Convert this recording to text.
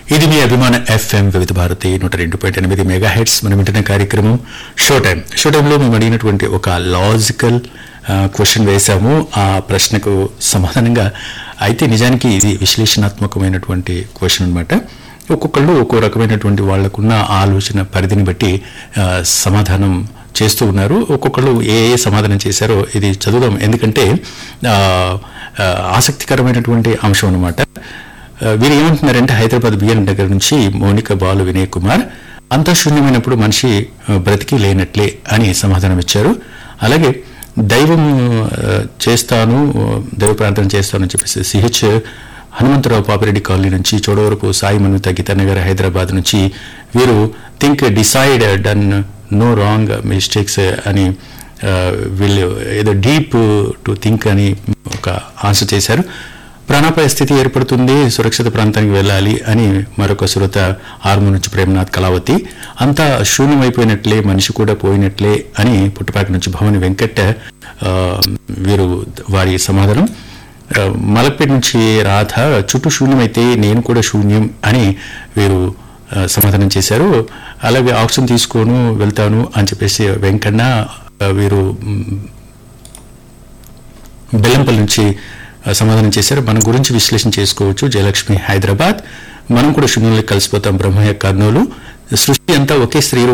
ఇది మీ అభిమాన ఎఫ్ఎం వివిధ భారతి నూట రెండు పాయింట్ ఎనిమిది మెగా హెడ్స్ మనం వింటున్న కార్యక్రమం షో టైం షో టైంలో మేము అడిగినటువంటి ఒక లాజికల్ క్వశ్చన్ వేశాము ఆ ప్రశ్నకు సమాధానంగా అయితే నిజానికి ఇది విశ్లేషణాత్మకమైనటువంటి క్వశ్చన్ అనమాట ఒక్కొక్కళ్ళు ఒక్కో రకమైనటువంటి వాళ్ళకున్న ఆలోచన పరిధిని బట్టి ఆ, సమాధానం చేస్తూ ఉన్నారు ఒక్కొక్కళ్ళు ఏ ఏ సమాధానం చేశారో ఇది చదువుదాం ఎందుకంటే ఆ, ఆ, ఆసక్తికరమైనటువంటి అంశం అనమాట ఆ, వీరు ఏమంటున్నారంటే హైదరాబాద్ బిఎన్ దగ్గర నుంచి మౌనిక బాలు వినయ్ కుమార్ అంతా శూన్యమైనప్పుడు మనిషి ఆ, బ్రతికి లేనట్లే అని సమాధానం ఇచ్చారు అలాగే దైవం ఆ, చేస్తాను దైవ ప్రార్థన చేస్తాను అని చెప్పేసి సిహెచ్ హనుమంతరావు పాపిరెడ్డి కాలనీ నుంచి చోడవరపు సాయి మనుత గీతానగర్ హైదరాబాద్ నుంచి వీరు think decide done no wrong mistakes అని ఆ, వీళ్ళు ఏదో డీప్ టు థింక్ అని ఒక ఆన్సర్ చేశారు ప్రాణాపాయ స్థితి ఏర్పడుతుంది సురక్షిత ప్రాంతానికి వెళ్ళాలి అని మరొక సురత ఆర్ము నుంచి ప్రేమనాథ్ కళావతి అంతా శూన్యమైపోయినట్లే మనిషి కూడా పోయినట్లే అని పుట్టపాక నుంచి భవని వెంకట్ ఆ, వీరు వారి సమాధానం ఆ, మలక్పేట నుంచి రాధ చుట్టూ శూన్యమైతే నేను కూడా శూన్యం అని వీరు ఆ, సమాధానం చేశారు అలాగే ఆక్సిజన్ తీసుకోను వెళ్తాను అని చెప్పేసి వెంకన్న ఆ, వీరు మ్, బెల్లంపల్లి నుంచి ఆ, సమాధానం చేశారు మన గురించి విశ్లేషణ చేసుకోవచ్చు జయలక్ష్మి హైదరాబాద్ మనం కూడా శూన్యంలో కలిసిపోతాం బ్రహ్మయ్య కర్నూలు సృష్టి అంతా ఒకే స్త్రీ